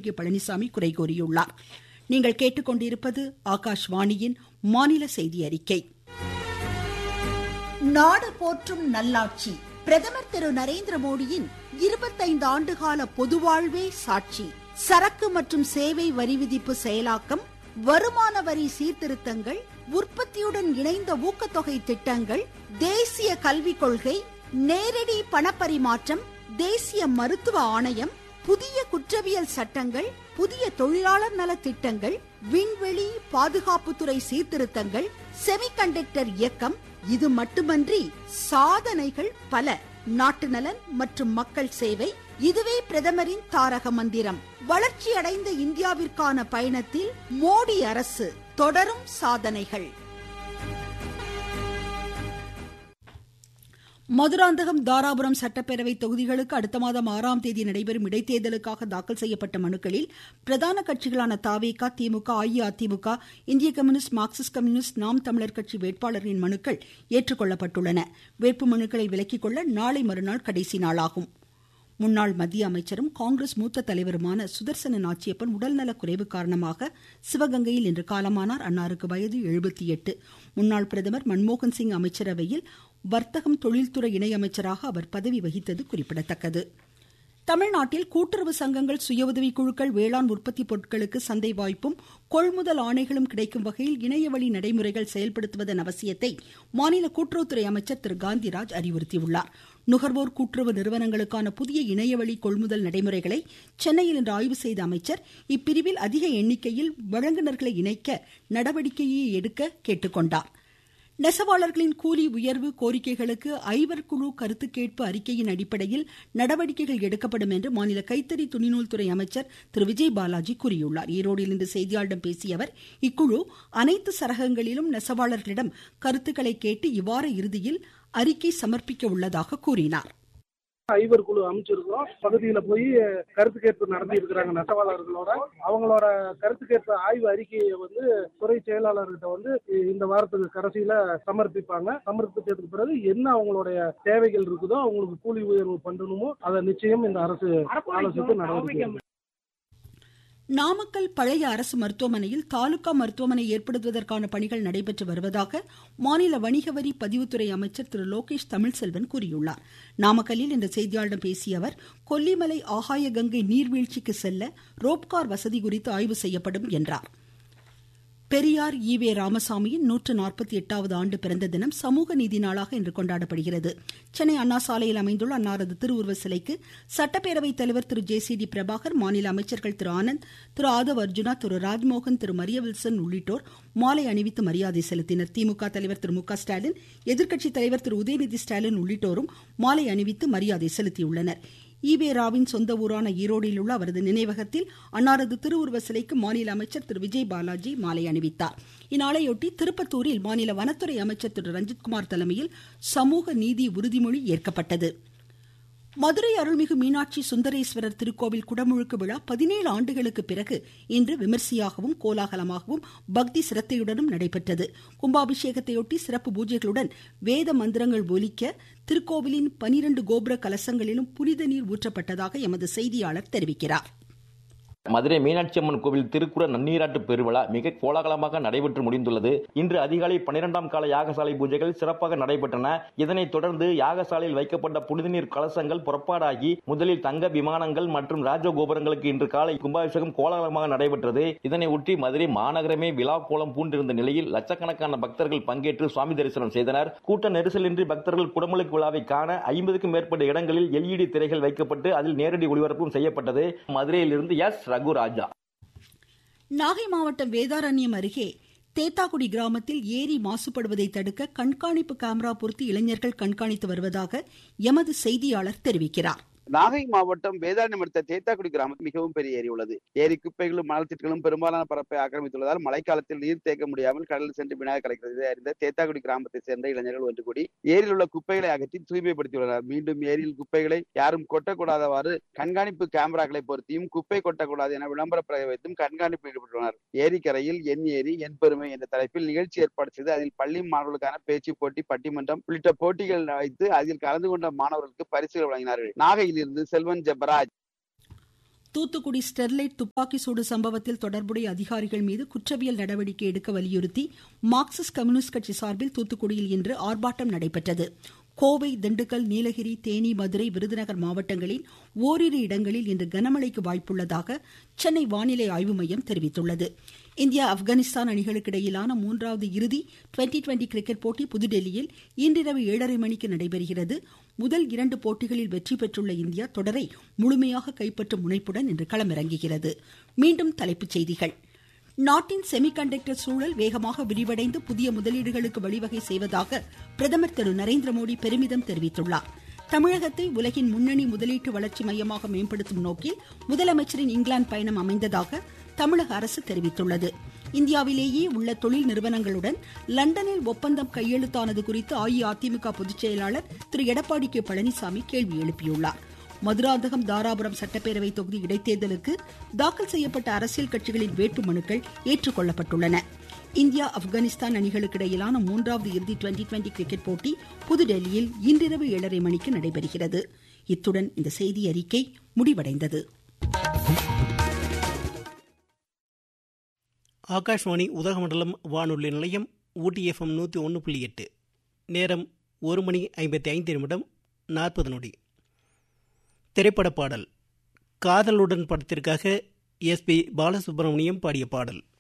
பழனிசாமி குறை கூறியுள்ளார் நீங்கள் கேட்டுக்கொண்டிருப்பது ஆகாஷ்வாணியின் மாநில செய்தி அறிக்கை நாடு போற்றும் நல்லாட்சி பிரதமர் திரு நரேந்திர மோடியின் இருபத்தைந்து ஆண்டுகால பொதுவாழ்வே சாட்சி சரக்கு மற்றும் சேவை வரி விதிப்பு செயலாக்கம் வருமான வரி சீர்திருத்தங்கள் உற்பத்தியுடன் இணைந்த ஊக்கத்தொகை திட்டங்கள் தேசிய கல்விக் கொள்கை நேரடி பணப்பரிமாற்றம் தேசிய மருத்துவ ஆணையம் புதிய குற்றவியல் சட்டங்கள் புதிய தொழிலாளர் நல திட்டங்கள் விண்வெளி பாதுகாப்புத்துறை சீர்திருத்தங்கள் செமிகண்டக்டர் இயக்கம் இது மட்டுமன்றி சாதனைகள் பல நாட்டு நலன் மற்றும் மக்கள் சேவை இதுவே பிரதமரின் தாரக மந்திரம் வளர்ச்சியடைந்த இந்தியாவிற்கான பயணத்தில் மோடி அரசு தொடரும் சாதனைகள் மதுராந்தகம் தாராபுரம் சட்டப்பேரவை தொகுதிகளுக்கு அடுத்த மாதம் ஆறாம் தேதி நடைபெறும் இடைத்தேர்தலுக்காக தாக்கல் செய்யப்பட்ட மனுக்களில் பிரதான கட்சிகளான தாவேகா திமுக அஇஅதிமுக இந்திய கம்யூனிஸ்ட் மார்க்சிஸ்ட் கம்யூனிஸ்ட் நாம் தமிழர் கட்சி வேட்பாளர்களின் மனுக்கள் ஏற்றுக்கொள்ளப்பட்டுள்ளன வேட்பு மனுக்களை விலக்கிக் கொள்ள நாளை மறுநாள் கடைசி நாளாகும் முன்னாள் மத்திய அமைச்சரும் காங்கிரஸ் மூத்த தலைவருமான சுதர்சன நாச்சியப்பன் உடல்நலக் குறைவு காரணமாக சிவகங்கையில் இன்று காலமானார் அன்னாருக்கு வயது எழுபத்தி எட்டு முன்னாள் பிரதமர் மன்மோகன் சிங் அமைச்சரவையில் வர்த்தகம் தொழில்துறை இணையமைச்சராக அவர் பதவி வகித்தது குறிப்பிடத்தக்கது தமிழ்நாட்டில் கூட்டுறவு சங்கங்கள் சுய உதவி குழுக்கள் வேளாண் உற்பத்தி பொருட்களுக்கு சந்தை வாய்ப்பும் கொள்முதல் ஆணைகளும் கிடைக்கும் வகையில் இணையவழி நடைமுறைகள் செயல்படுத்துவதன் அவசியத்தை மாநில கூட்டுறவுத்துறை அமைச்சர் திரு காந்திராஜ் அறிவுறுத்தியுள்ளார் நுகர்வோர் கூட்டுறவு நிறுவனங்களுக்கான புதிய இணையவழி கொள்முதல் நடைமுறைகளை சென்னையில் இன்று ஆய்வு செய்த அமைச்சர் இப்பிரிவில் அதிக எண்ணிக்கையில் வழங்குநர்களை இணைக்க நடவடிக்கையை எடுக்க கேட்டுக்கொண்டார் நெசவாளர்களின் கூலி உயர்வு கோரிக்கைகளுக்கு ஐவர் குழு கருத்து கேட்பு அறிக்கையின் அடிப்படையில் நடவடிக்கைகள் எடுக்கப்படும் என்று மாநில கைத்தறி துணிநூல் துறை அமைச்சர் திரு விஜய் பாலாஜி கூறியுள்ளார் ஈரோடில் இன்று செய்தியாளர்களிடம் பேசிய அவர் இக்குழு அனைத்து சரகங்களிலும் நெசவாளர்களிடம் கருத்துக்களை கேட்டு இவ்வார இறுதியில் அறிக்கை சமர்ப்பிக்க உள்ளதாக கூறினார் ஐவர் குழு அமைச்சிருக்கிறோம் பகுதியில போய் கருத்து கேட்பு நடத்தி இருக்கிறாங்க நெசவாளர்களோட அவங்களோட கருத்து கேட்பு ஆய்வு அறிக்கையை வந்து துறை செயலாளர்கிட்ட வந்து இந்த வாரத்துக்கு கடைசியில சமர்ப்பிப்பாங்க சமர்ப்பிச்சதுக்கு பிறகு என்ன அவங்களுடைய தேவைகள் இருக்குதோ அவங்களுக்கு கூலி உயர்வு பண்ணணுமோ அதை நிச்சயம் இந்த அரசு ஆலோசித்து நடவடிக்கை நாமக்கல் பழைய அரசு மருத்துவமனையில் தாலுகா மருத்துவமனை ஏற்படுத்துவதற்கான பணிகள் நடைபெற்று வருவதாக மாநில வணிக வரி பதிவுத்துறை அமைச்சர் திரு லோகேஷ் தமிழ்செல்வன் கூறியுள்ளார் நாமக்கல்லில் இன்று செய்தியாளர்களிடம் பேசிய அவர் கொல்லிமலை ஆகாய கங்கை நீர்வீழ்ச்சிக்கு செல்ல ரோப்கார் வசதி குறித்து ஆய்வு செய்யப்படும் என்றார் பெரியார் ஈவே ராமசாமியின் நூற்று நாற்பத்தி எட்டாவது ஆண்டு பிறந்த தினம் சமூக நீதி நாளாக இன்று கொண்டாடப்படுகிறது சென்னை அண்ணா சாலையில் அமைந்துள்ள அன்னாரது திருவுருவ சிலைக்கு சட்டப்பேரவைத் தலைவர் திரு ஜே சி டி பிரபாகர் மாநில அமைச்சர்கள் திரு ஆனந்த் திரு ஆதவ் அர்ஜுனா திரு ராஜ்மோகன் திரு மரிய வில்சன் உள்ளிட்டோர் மாலை அணிவித்து மரியாதை செலுத்தினர் திமுக தலைவர் திரு மு க ஸ்டாலின் எதிர்க்கட்சித் தலைவர் திரு உதயநிதி ஸ்டாலின் உள்ளிட்டோரும் மாலை அணிவித்து மரியாதை செலுத்தியுள்ளனர் ஈவே ராவின் சொந்த ஊரான ஈரோடில் உள்ள அவரது நினைவகத்தில் அன்னாரது திருவுருவ சிலைக்கு மாநில அமைச்சர் திரு விஜய் பாலாஜி மாலை அணிவித்தார் இந்நாளையொட்டி திருப்பத்தூரில் மாநில வனத்துறை அமைச்சர் திரு ரஞ்சித்குமார் தலைமையில் சமூக நீதி உறுதிமொழி ஏற்கப்பட்டது மதுரை அருள்மிகு மீனாட்சி சுந்தரேஸ்வரர் திருக்கோவில் குடமுழுக்கு விழா பதினேழு ஆண்டுகளுக்கு பிறகு இன்று விமர்சையாகவும் கோலாகலமாகவும் பக்தி சிரத்தையுடனும் நடைபெற்றது கும்பாபிஷேகத்தையொட்டி சிறப்பு பூஜைகளுடன் வேத மந்திரங்கள் ஒலிக்க திருக்கோவிலின் பனிரெண்டு கோபுர கலசங்களிலும் புனித நீர் ஊற்றப்பட்டதாக எமது செய்தியாளர் தெரிவிக்கிறார் மதுரை மீனாட்சி அம்மன் கோவில் திருக்குற நன்னீராட்டு பெருவிழா மிக கோலாகலமாக நடைபெற்று முடிந்துள்ளது இன்று அதிகாலை பனிரெண்டாம் கால யாகசாலை பூஜைகள் சிறப்பாக நடைபெற்றன இதனைத் தொடர்ந்து யாகசாலையில் வைக்கப்பட்ட புனித நீர் கலசங்கள் புறப்பாடாகி முதலில் தங்க விமானங்கள் மற்றும் ராஜகோபுரங்களுக்கு இன்று காலை கும்பாபிஷேகம் கோலாகலமாக நடைபெற்றது இதனை ஒட்டி மதுரை மாநகரமே விழா கோலம் பூண்டிருந்த நிலையில் லட்சக்கணக்கான பக்தர்கள் பங்கேற்று சுவாமி தரிசனம் செய்தனர் கூட்ட நெரிசலின்றி பக்தர்கள் குடமுழுக்கு விழாவை காண ஐம்பதுக்கும் மேற்பட்ட இடங்களில் எல்இடி திரைகள் வைக்கப்பட்டு அதில் நேரடி ஒளிபரப்பும் செய்யப்பட்டது மதுரையிலிருந்து எஸ் ரகுராஜா நாகை மாவட்டம் வேதாரண்யம் அருகே தேத்தாக்குடி கிராமத்தில் ஏரி மாசுபடுவதை தடுக்க கண்காணிப்பு கேமரா பொருத்தி இளைஞர்கள் கண்காணித்து வருவதாக எமது செய்தியாளர் தெரிவிக்கிறார் நாகை மாவட்டம் வேதாரண்யம் அடுத்த தேத்தாக்குடி கிராமத்தில் மிகவும் பெரிய ஏரி உள்ளது ஏரி குப்பைகளும் மணல் திட்டுகளும் பெரும்பாலான பரப்பை ஆக்கிரமித்துள்ளதால் மழைக்காலத்தில் நீர் தேக்க முடியாமல் கடலில் சென்று வினாக கிடைக்கிறது இதை அறிந்த தேத்தாக்குடி கிராமத்தை சேர்ந்த இளைஞர்கள் ஒன்று கூடி ஏரியில் உள்ள குப்பைகளை அகற்றி தூய்மைப்படுத்தியுள்ளனர் மீண்டும் ஏரியில் குப்பைகளை யாரும் கொட்டக்கூடாதவாறு கண்காணிப்பு கேமராக்களை பொருத்தியும் குப்பை கொட்டக்கூடாது என விளம்பர பலகை வைத்தும் கண்காணிப்பில் ஈடுபட்டுள்ளனர் ஏரிக்கரையில் என் ஏரி என் பெருமை என்ற தலைப்பில் நிகழ்ச்சி ஏற்பாடு செய்து அதில் பள்ளி மாணவர்களுக்கான பேச்சு போட்டி பட்டிமன்றம் உள்ளிட்ட போட்டிகள் வைத்து அதில் கலந்து கொண்ட மாணவர்களுக்கு பரிசுகள் வழங்கினார்கள் நாகையில் இருந்து செல்வன் ஜெபராஜ் தூத்துக்குடி ஸ்டெர்லைட் துப்பாக்கி சூடு சம்பவத்தில் தொடர்புடைய அதிகாரிகள் மீது குற்றவியல் நடவடிக்கை எடுக்க வலியுறுத்தி மார்க்சிஸ்ட் கம்யூனிஸ்ட் கட்சி சார்பில் தூத்துக்குடியில் இன்று ஆர்ப்பாட்டம் நடைபெற்றது கோவை திண்டுக்கல் நீலகிரி தேனி மதுரை விருதுநகர் மாவட்டங்களில் ஓரிரு இடங்களில் இன்று கனமழைக்கு வாய்ப்புள்ளதாக சென்னை வானிலை ஆய்வு மையம் தெரிவித்துள்ளது இந்தியா ஆப்கானிஸ்தான் அணிகளுக்கு இடையிலான மூன்றாவது இறுதி டுவெண்டி டுவெண்டி கிரிக்கெட் போட்டி புதுடெல்லியில் இன்றிரவு ஏழரை மணிக்கு நடைபெறுகிறது முதல் இரண்டு போட்டிகளில் வெற்றி பெற்றுள்ள இந்தியா தொடரை முழுமையாக கைப்பற்றும் முனைப்புடன் இன்று களமிறங்குகிறது மீண்டும் தலைப்புச் செய்திகள் நாட்டின் செமிகண்டக்டர் சூழல் வேகமாக விரிவடைந்து புதிய முதலீடுகளுக்கு வழிவகை செய்வதாக பிரதமர் திரு நரேந்திர மோடி பெருமிதம் தெரிவித்துள்ளார் தமிழகத்தை உலகின் முன்னணி முதலீட்டு வளர்ச்சி மையமாக மேம்படுத்தும் நோக்கில் முதலமைச்சரின் இங்கிலாந்து பயணம் அமைந்ததாக தமிழக அரசு தெரிவித்துள்ளது இந்தியாவிலேயே உள்ள தொழில் நிறுவனங்களுடன் லண்டனில் ஒப்பந்தம் கையெழுத்தானது குறித்து அஇஅதிமுக பொதுச் செயலாளர் திரு எடப்பாடி கே பழனிசாமி கேள்வி எழுப்பியுள்ளார் மதுராந்தகம் தாராபுரம் சட்டப்பேரவை தொகுதி இடைத்தேர்தலுக்கு தாக்கல் செய்யப்பட்ட அரசியல் கட்சிகளின் வேட்புமனுக்கள் ஏற்றுக்கொள்ளப்பட்டுள்ளன இந்தியா ஆப்கானிஸ்தான் அணிகளுக்கு இடையிலான மூன்றாவது இறுதி டுவெண்டி டுவெண்டி கிரிக்கெட் போட்டி புதுடெல்லியில் இன்றிரவு ஏழரை மணிக்கு நடைபெறுகிறது இத்துடன் இந்த செய்தி அறிக்கை முடிவடைந்தது ஆகாஷ்வாணி உதகமண்டலம் வானொலி நிலையம் ஊட்டி எஃப்எம் நூற்றி ஒன்று புள்ளி எட்டு நேரம் ஒரு மணி ஐம்பத்தி ஐந்து நிமிடம் நாற்பது நொடி திரைப்பட பாடல் காதலுடன் படத்திற்காக எஸ் பி பாலசுப்ரமணியம் பாடிய பாடல்